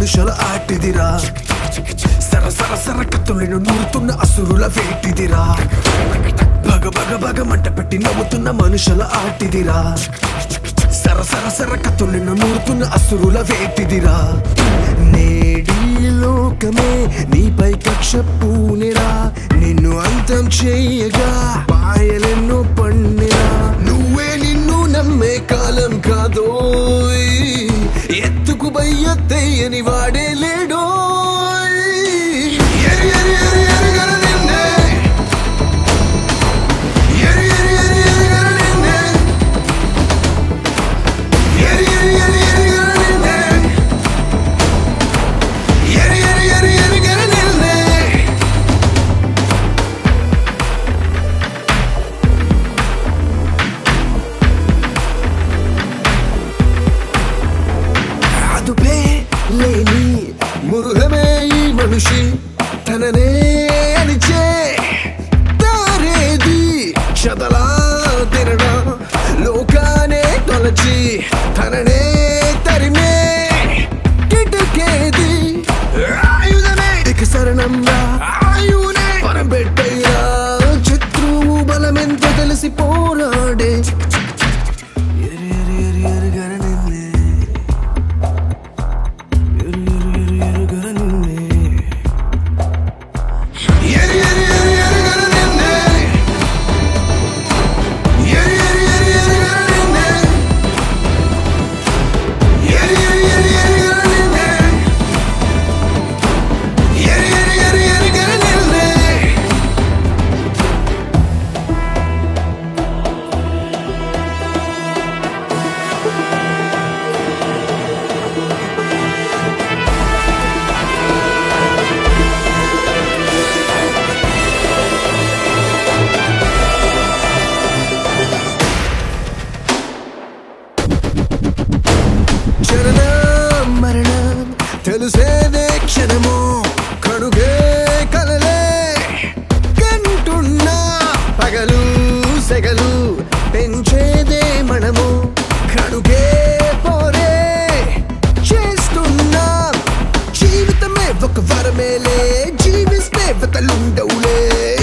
మనుషుల ఆటిదిరా సర సర సర కత్తులను నూరుతున్న అసురుల వేటిదిరా భగ భగ భగ మంట పెట్టి నవ్వుతున్న మనుషుల ఆటిదిరా సర సర సర కత్తులను నూరుతున్న అసురుల వేటిదిరా నేడి లోకమే నీపై కక్ష పూనిరా నిన్ను అంతం చేయగా పాయలెన్నో పండిరా నువ్వే నిన్ను నమ్మే కాలం కాదోయ్ ఎత్తుకు బయ్యత్తయ్యని వాడే లేడోయ్ ఎరి ఎరి ఎరి ఎరిగల నిన్నే ఎరి ఎరి ఎరి ఎరిగల నిన్నే ఎరి ఎరి ఎరి ఎరిగల నిన్నే ఎరి ఎరి ఎరి ఎరిగల నిన్నే అదుపే లేని మురుగమే ఈ మనిషి తననే అనిచే దారేది చదలా తినడా లోకానే తొలచి తననే తరిమే కిటకేది ఆయుధమే ఇక శరణంగా ఆయునే పరబెట్టయ్యా శత్రువు బలమెంత కలిసి పోరాడే ఎరి ఎరి ఎరి ఎరుగర నిన్నే ఎరి ఎరి ఎరి ఎరుగర నిన్నే ఎరి ఎరి ఎరి ఎరుగర నిన్నే ఎరి ఎరి ఎరి ఎరుగర నిన్నే ఎరి ఎరి ఎరి ఎరుగర నిన్నే ఎరి ఎరి ఎరి ఎరుగర నిన్నే జననం మరణం తెలిసేదే క్షణము కడుగే కలలే కంటున్నా పగలు సెగలు పెంచేదే మనము కడుగే పోరే చేస్తున్నా జీవితమే ఒక వరమేలే జీవిస్తే వతలుండవులే